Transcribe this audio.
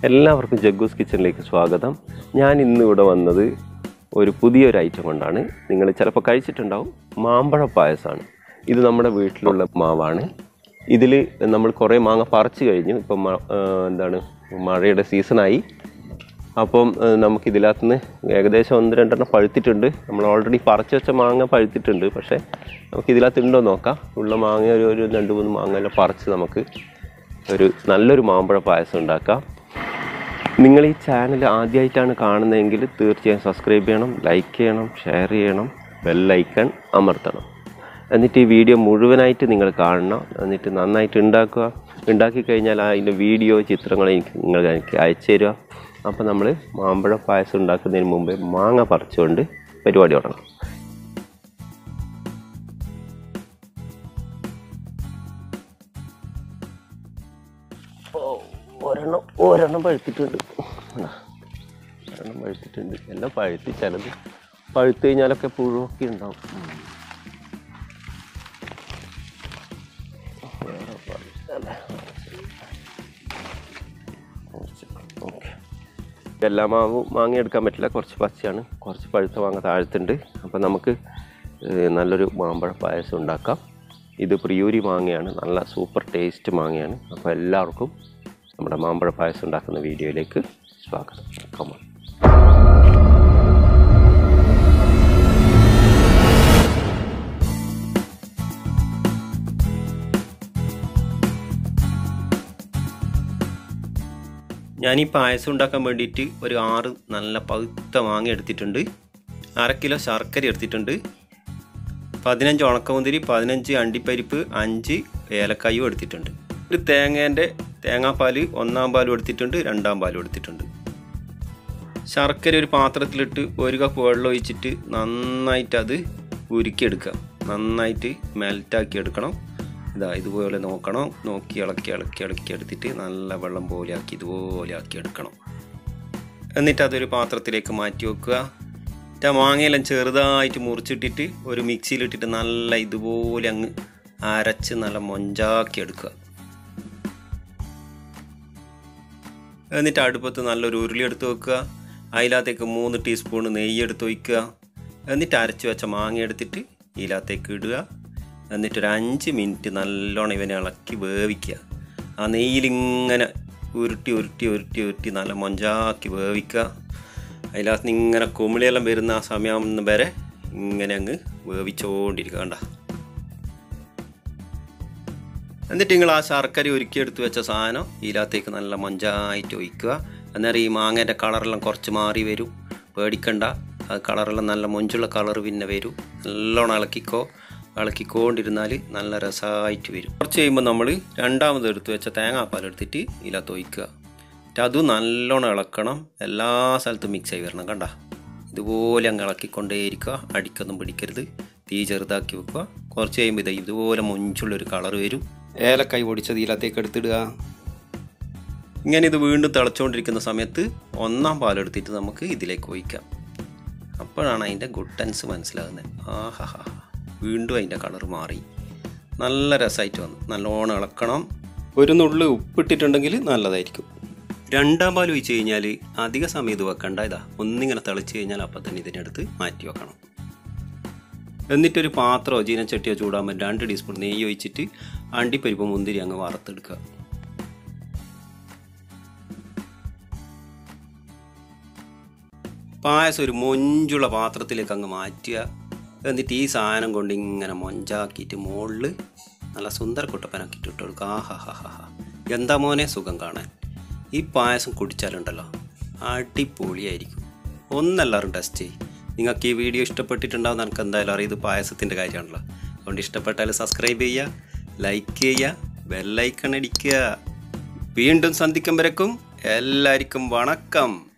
എല്ലാവർക്കും ജഗ്ഗൂസ് കിച്ചണിലേക്ക് സ്വാഗതം ഞാൻ ഇന്ന് ഇവിടെ വന്നത് ഒരു പുതിയൊരു ഐറ്റം കൊണ്ടാണ് നിങ്ങൾ ചിലപ്പോൾ കഴിച്ചിട്ടുണ്ടാവും മാമ്പഴ പായസമാണ് ഇത് നമ്മുടെ വീട്ടിലുള്ള മാവാണ് ഇതിൽ നമ്മൾ കുറേ മാങ്ങ പറിച്ചു കഴിഞ്ഞു ഇപ്പം മ- ആ, എന്താണ് മഴയുടെ സീസണായി അപ്പം ഏഹ്, നമുക്ക് ഇതിനകത്തുനിന്ന് ഏകദേശം ഒന്ന് രണ്ടെണ്ണം പഴുത്തിട്ടുണ്ട് നമ്മൾ ഓൾറെഡി പറിച്ചു വെച്ച മാങ്ങ പഴുത്തിട്ടുണ്ട് പക്ഷേ നമുക്ക് ഇതിനകത്ത് ഉണ്ടോ നോക്കാം ഉള്ള മാങ്ങ ഒരു ഒരു രണ്ട് മൂന്ന് മാങ്ങ എല്ലാം പറിച്ച് നമുക്ക് ഒരു നല്ലൊരു മാമ്പഴ പായസം ഉണ്ടാക്കാം നിങ്ങൾ ഈ ചാനൽ ആദ്യമായിട്ടാണ് കാണുന്നതെങ്കിൽ തീർച്ചയായും സബ്സ്ക്രൈബ് ചെയ്യണം ലൈക്ക് ചെയ്യണം ഷെയർ ചെയ്യണം ബെല്ലൈക്കൺ അമർത്തണം എന്നിട്ട് ഈ വീഡിയോ മുഴുവനായിട്ട് നിങ്ങൾ കാണണം എന്നിട്ട് നന്നായിട്ട് ഉണ്ടാക്കുക ഉണ്ടാക്കി കഴിഞ്ഞാൽ അതിൻ്റെ വീഡിയോ ചിത്രങ്ങൾ എനിക്ക് നിങ്ങൾ എനിക്ക് അയച്ചു തരിക അപ്പോൾ നമ്മൾ മാമ്പഴ പായസം ഉണ്ടാക്കുന്നതിന് മുമ്പേ മാങ്ങ പറിച്ചുകൊണ്ട് പരിപാടി തുടങ്ങാം ഓ, ഒരെണ്ണം ഒരെണ്ണം പഴുത്തിട്ടുണ്ട് ആ, ഒരെണ്ണം പഴുത്തിട്ടുണ്ട് എല്ലാം പഴുത്തി ചിലത് പഴുത്ത് കഴിഞ്ഞാലൊക്കെ പുഴുവൊക്കെ ഉണ്ടാവും വേറെ പഴുത്തല്ലേ? കുറച്ച്, ഓക്കെ. എല്ലാ മാവും മാങ്ങ എടുക്കാൻ പറ്റില്ല കുറച്ച് പച്ചയാണ് കുറച്ച് പഴുത്ത മാങ്ങ താഴത്തുണ്ട് അപ്പോൾ നമുക്ക് ഏഹ്, നല്ലൊരു മാമ്പഴ പായസം ഉണ്ടാക്കാം ഇത് പ്രിയൂരി മാങ്ങയാണ് നല്ല സൂപ്പർ ടേസ്റ്റ് മാങ്ങയാണ് അപ്പോൾ എല്ലാവർക്കും നമ്മുടെ മാമ്പഴ പായസം ഉണ്ടാക്കുന്ന വീഡിയോയിലേക്ക് സ്വാഗതം കമോൺ ഞാൻ ഈ പായസം ഉണ്ടാക്കാൻ വേണ്ടിയിട്ട് ഒരു ആറ് നല്ല പഴുത്ത മാങ്ങ എടുത്തിട്ടുണ്ട് അര കിലോ ശർക്കര എടുത്തിട്ടുണ്ട് പതിനഞ്ച് ഉണക്കമുന്തിരി പതിനഞ്ച് അണ്ടിപ്പരിപ്പ് അഞ്ച് ഏലക്കായും എടുത്തിട്ടുണ്ട് ഒരു തേങ്ങേൻ്റെ തേങ്ങാപ്പാൽ ഒന്നാം പാലും എടുത്തിട്ടുണ്ട് രണ്ടാം പാലും എടുത്തിട്ടുണ്ട് ശർക്കര ഒരു പാത്രത്തിലിട്ട് ഒരു കപ്പ് വെള്ളം ഒഴിച്ചിട്ട് നന്നായിട്ട് അത് ഉരുക്കിയെടുക്കുക നന്നായിട്ട് മെൽറ്റാക്കി എടുക്കണം ഇതാ ഇതുപോലെ നോക്കണം നോക്കി ഇളക്കി ഇളക്കി ഇളക്കി എടുത്തിട്ട് നല്ല വെള്ളം പോലെ ആക്കി ഇതുപോലെ ആക്കി എടുക്കണം എന്നിട്ട് അതൊരു പാത്രത്തിലേക്ക് മാറ്റി വെക്കുക എന്നിട്ട് ആ മാങ്ങയെല്ലാം ചെറുതായിട്ട് മുറിച്ചിട്ടിട്ട് ഒരു മിക്സിയിലിട്ടിട്ട് നല്ല ഇതുപോലെ അങ്ങ് അരച്ച് നല്ല മൊഞ്ചാക്കി എടുക്കുക എന്നിട്ട് അടുപ്പത്ത് നല്ലൊരു ഉരുളി എടുത്ത് വെക്കുക അതിനകത്തേക്ക് മൂന്ന് ടീസ്പൂൺ നെയ്യ് എടുത്ത് വയ്ക്കുക എന്നിട്ട് അരച്ച് വെച്ച മാങ്ങ എടുത്തിട്ട് ഇതിനകത്തേക്ക് ഇടുക എന്നിട്ട് ഒരു അഞ്ച് മിനിറ്റ് നല്ലോണം ഇവനെ ഇളക്കി വേവിക്കുക ആ നെയ്യിലിങ്ങനെ ഉരുട്ടി ഉരുട്ടി ഉരുട്ടി ഉരുട്ടി നല്ല മൊഞ്ചാക്കി വേവിക്കുക അതിനകത്ത് നിന്ന് ഇങ്ങനെ കുമിളിയെല്ലാം വരുന്ന ആ സമയം വരെ ഇങ്ങനെ അങ്ങ് വേവിച്ചുകൊണ്ടിരിക്കുക കണ്ട എന്നിട്ട് നിങ്ങൾ ആ ശർക്കര ഒരുക്കിയെടുത്ത് വെച്ച സാധനം ഇതിനകത്തേക്ക് നല്ല മഞ്ചായിട്ട് ഒഴിക്കുക അന്നേരം ഈ മാങ്ങേൻ്റെ കളറെല്ലാം കുറച്ച് മാറി വരും പേടിക്കണ്ട ആ കളറെല്ലാം നല്ല മൊഞ്ചുള്ള കളർ പിന്നെ വരും നല്ലോണം ഇളക്കിക്കോ ഇളക്കിക്കൊണ്ടിരുന്നാൽ നല്ല രസമായിട്ട് വരും കുറച്ച് കഴിയുമ്പോൾ നമ്മൾ രണ്ടാമത് എടുത്ത് വെച്ച തേങ്ങാപ്പാൽ എടുത്തിട്ട് ഇതിനകത്ത് ഒഴിക്കുക എന്നിട്ട് അതും നല്ലോണം ഇളക്കണം എല്ലാ സ്ഥലത്തും മിക്സ് ആയി വരണം കണ്ട ഇതുപോലെ അങ്ങ് ഇളക്കിക്കൊണ്ടേയിരിക്കുക അടിക്കൊന്നും പിടിക്കരുത് തീ ചെറുതാക്കി വെക്കുക കുറച്ച് കഴിയുമ്പോൾ ഇത് ഇതുപോലെ മൊഞ്ചുള്ളൊരു കളർ വരും ഏലക്കായ് പൊടിച്ചത് ഇതിലത്തേക്ക് എടുത്തിടുക ഇങ്ങനെ ഇത് വീണ്ടും തിളച്ചുകൊണ്ടിരിക്കുന്ന സമയത്ത് ഒന്നാം പാലെടുത്തിട്ട് നമുക്ക് ഇതിലേക്ക് ഒഴിക്കാം അപ്പോഴാണ് അതിൻ്റെ ഗുട്ടൻസ് മനസ്സിലാകുന്നത് ആഹാ ഹാ വീണ്ടും അതിൻ്റെ കളർ മാറി നല്ല രസമായിട്ട് വന്നു നല്ലോണം ഇളക്കണം ഒരു നുള്ളു ഉപ്പിട്ടിട്ടുണ്ടെങ്കിൽ നല്ലതായിരിക്കും രണ്ടാം പാൽ ഒഴിച്ച് കഴിഞ്ഞാൽ അധിക സമയം ഇത് വെക്കണ്ട ഇതാ ഒന്നിങ്ങനെ തിളച്ച് കഴിഞ്ഞാൽ അപ്പം തന്നെ ഇതിനടുത്ത് മാറ്റി വെക്കണം എന്നിട്ടൊരു പാത്രമോ ചീനച്ചട്ടിയോ ചൂടാകുമ്പോൾ രണ്ട് ടീസ്പൂൺ നെയ്യ് ഒഴിച്ചിട്ട് അണ്ടിപ്പരിപ്പ് മുന്തിരി അങ്ങ് വറുത്തെടുക്കുക പായസം ഒരു മൊഞ്ചുള്ള പാത്രത്തിലേക്ക് അങ്ങ് മാറ്റുക എന്നിട്ട് ഈ സാധനം കൊണ്ട് ഇങ്ങനെ മൊഞ്ചാക്കിയിട്ട് മുകളിൽ നല്ല സുന്ദര കുട്ടപ്പനാക്കിയിട്ട് ഇട്ട് കൊടുക്കുക ആഹാ ഹാ ഹാ ഹാ എന്താ മോനെ സുഖം കാണാൻ ഈ പായസം കുടിച്ചാലുണ്ടല്ലോ അടിപൊളിയായിരിക്കും ഒന്നെല്ലാവരും ടെസ്റ്റ് ചെയ്യും നിങ്ങൾക്ക് ഈ വീഡിയോ ഇഷ്ടപ്പെട്ടിട്ടുണ്ടാവും എനിക്ക് എന്തായാലും അറിയാം ഇത് പായസത്തിൻ്റെ കാര്യമാണല്ലോ അതുകൊണ്ട് ഇഷ്ടപ്പെട്ടാൽ സബ്സ്ക്രൈബ് ചെയ്യുക ലൈക്ക് ചെയ്യുക ബെല്ലൈക്കൺ അടിക്കുക വീണ്ടും സന്ധിക്കും വരക്കും എല്ലാവർക്കും വണക്കം